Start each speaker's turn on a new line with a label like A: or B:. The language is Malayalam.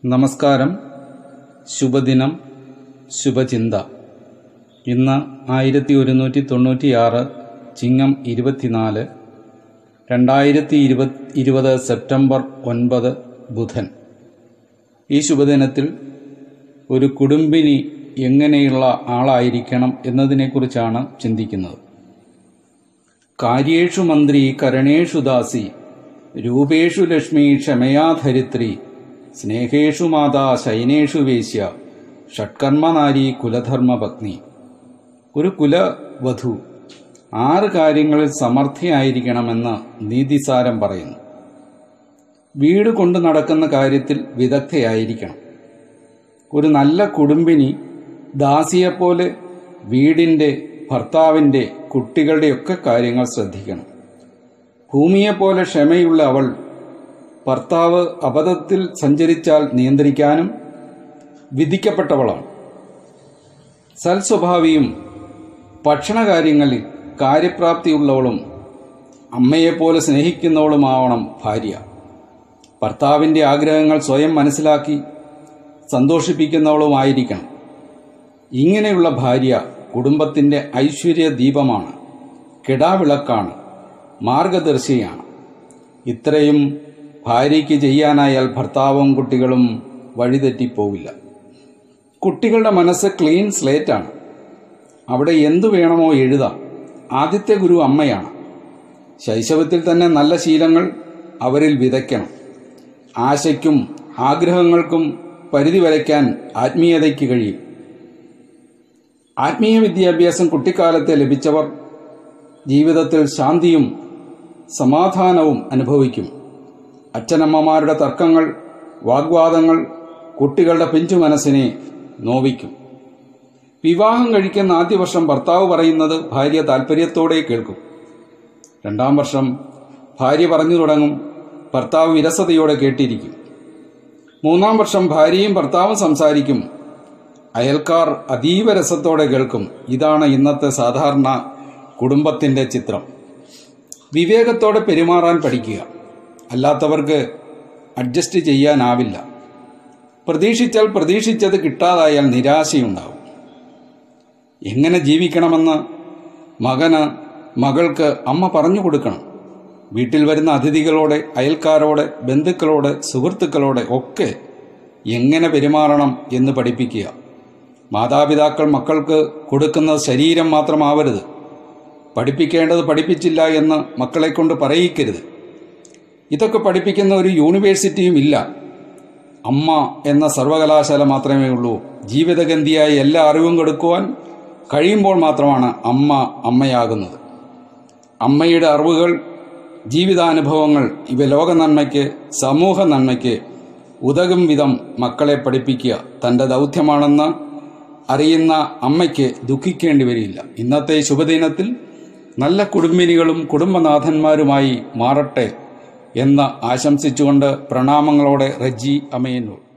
A: നമസ്കാരം ശുഭദിനം ശുഭചിന്ത ഇന്ന് ആയിരത്തി ഒരുന്നൂറ്റി തൊണ്ണൂറ്റിയാറ് ചിങ്ങം ഇരുപത്തിനാല് രണ്ടായിരത്തി ഇരുപത് ഇരുപത് സെപ്റ്റംബർ ഒൻപത് ബുധൻ ഈ ശുഭദിനത്തിൽ ഒരു കുടുംബിനി എങ്ങനെയുള്ള ആളായിരിക്കണം എന്നതിനെക്കുറിച്ചാണ് ചിന്തിക്കുന്നത് കാര്യേഷു മന്ത്രി കരണേഷു ദാസി രൂപേഷു ലക്ഷ്മി ക്ഷമയാ ധരിത്രി സ്നേഹേഷു മാതാ ശൈനേഷു വേശ്യ ഷട്കർമ്മനാരി കുലധർമ്മ പത്നി ഒരു കുലവധു ആറ് കാര്യങ്ങളിൽ സമർത്ഥയായിരിക്കണമെന്ന് നീതിസാരം പറയുന്നു വീട് കൊണ്ടു നടക്കുന്ന കാര്യത്തിൽ വിദഗ്ധയായിരിക്കണം ഒരു നല്ല കുടുംബിനി ദാസിയെപ്പോലെ വീടിൻ്റെ ഭർത്താവിൻ്റെ കുട്ടികളുടെയൊക്കെ കാര്യങ്ങൾ ശ്രദ്ധിക്കണം ഭൂമിയെപ്പോലെ ക്ഷമയുള്ള അവൾ ഭർത്താവ് അബദ്ധത്തിൽ സഞ്ചരിച്ചാൽ നിയന്ത്രിക്കാനും വിധിക്കപ്പെട്ടവളാണ് സൽസ്വഭാവിയും ഭക്ഷണകാര്യങ്ങളിൽ കാര്യപ്രാപ്തിയുള്ളവളും അമ്മയെപ്പോലെ സ്നേഹിക്കുന്നവളുമാവണം ഭാര്യ ഭർത്താവിൻ്റെ ആഗ്രഹങ്ങൾ സ്വയം മനസ്സിലാക്കി സന്തോഷിപ്പിക്കുന്നവളുമായിരിക്കണം ഇങ്ങനെയുള്ള ഭാര്യ കുടുംബത്തിൻ്റെ ഐശ്വര്യ ദീപമാണ് കിടാവിളക്കാണ് മാർഗദർശിയാണ് ഇത്രയും ഭാര്യയ്ക്ക് ചെയ്യാനായാൽ ഭർത്താവും കുട്ടികളും വഴിതെറ്റിപ്പോവില്ല കുട്ടികളുടെ മനസ്സ് ക്ലീൻ സ്ലേറ്റാണ് അവിടെ എന്തു വേണമോ എഴുതാം ആദ്യത്തെ ഗുരു അമ്മയാണ് ശൈശവത്തിൽ തന്നെ നല്ല ശീലങ്ങൾ അവരിൽ വിതയ്ക്കണം ആശയ്ക്കും ആഗ്രഹങ്ങൾക്കും പരിധി വരയ്ക്കാൻ ആത്മീയതയ്ക്ക് കഴിയും ആത്മീയ വിദ്യാഭ്യാസം കുട്ടിക്കാലത്തെ ലഭിച്ചവർ ജീവിതത്തിൽ ശാന്തിയും സമാധാനവും അനുഭവിക്കും അച്ഛനമ്മമാരുടെ തർക്കങ്ങൾ വാഗ്വാദങ്ങൾ കുട്ടികളുടെ പിഞ്ചു മനസ്സിനെ നോവിക്കും വിവാഹം കഴിക്കുന്ന ആദ്യ വർഷം ഭർത്താവ് പറയുന്നത് ഭാര്യ താല്പര്യത്തോടെ കേൾക്കും രണ്ടാം വർഷം ഭാര്യ പറഞ്ഞു തുടങ്ങും ഭർത്താവ് വിരസതയോടെ കേട്ടിരിക്കും മൂന്നാം വർഷം ഭാര്യയും ഭർത്താവും സംസാരിക്കും അയൽക്കാർ അതീവ രസത്തോടെ കേൾക്കും ഇതാണ് ഇന്നത്തെ സാധാരണ കുടുംബത്തിൻ്റെ ചിത്രം വിവേകത്തോടെ പെരുമാറാൻ പഠിക്കുക അല്ലാത്തവർക്ക് അഡ്ജസ്റ്റ് ചെയ്യാനാവില്ല പ്രതീക്ഷിച്ചാൽ പ്രതീക്ഷിച്ചത് കിട്ടാതായാൽ നിരാശയുണ്ടാവും എങ്ങനെ ജീവിക്കണമെന്ന് മകന് മകൾക്ക് അമ്മ പറഞ്ഞു കൊടുക്കണം വീട്ടിൽ വരുന്ന അതിഥികളോടെ അയൽക്കാരോടെ ബന്ധുക്കളോട് സുഹൃത്തുക്കളോടെ ഒക്കെ എങ്ങനെ പെരുമാറണം എന്ന് പഠിപ്പിക്കുക മാതാപിതാക്കൾ മക്കൾക്ക് കൊടുക്കുന്നത് ശരീരം മാത്രമാവരുത് പഠിപ്പിക്കേണ്ടത് പഠിപ്പിച്ചില്ല എന്ന് മക്കളെ കൊണ്ട് പറയിക്കരുത് ഇതൊക്കെ പഠിപ്പിക്കുന്ന ഒരു യൂണിവേഴ്സിറ്റിയും ഇല്ല അമ്മ എന്ന സർവകലാശാല മാത്രമേ ഉള്ളൂ ജീവിതഗന്ധിയായി എല്ലാ അറിവും കൊടുക്കുവാൻ കഴിയുമ്പോൾ മാത്രമാണ് അമ്മ അമ്മയാകുന്നത് അമ്മയുടെ അറിവുകൾ ജീവിതാനുഭവങ്ങൾ ഇവ ലോക നന്മയ്ക്ക് സമൂഹ നന്മയ്ക്ക് ഉതകും വിധം മക്കളെ പഠിപ്പിക്കുക തൻ്റെ ദൗത്യമാണെന്ന് അറിയുന്ന അമ്മയ്ക്ക് ദുഃഖിക്കേണ്ടി വരില്ല ഇന്നത്തെ ശുഭദിനത്തിൽ നല്ല കുടുംബിനികളും കുടുംബനാഥന്മാരുമായി മാറട്ടെ എന്ന് ആശംസിച്ചുകൊണ്ട് പ്രണാമങ്ങളോടെ റജി അമയന്നൂർ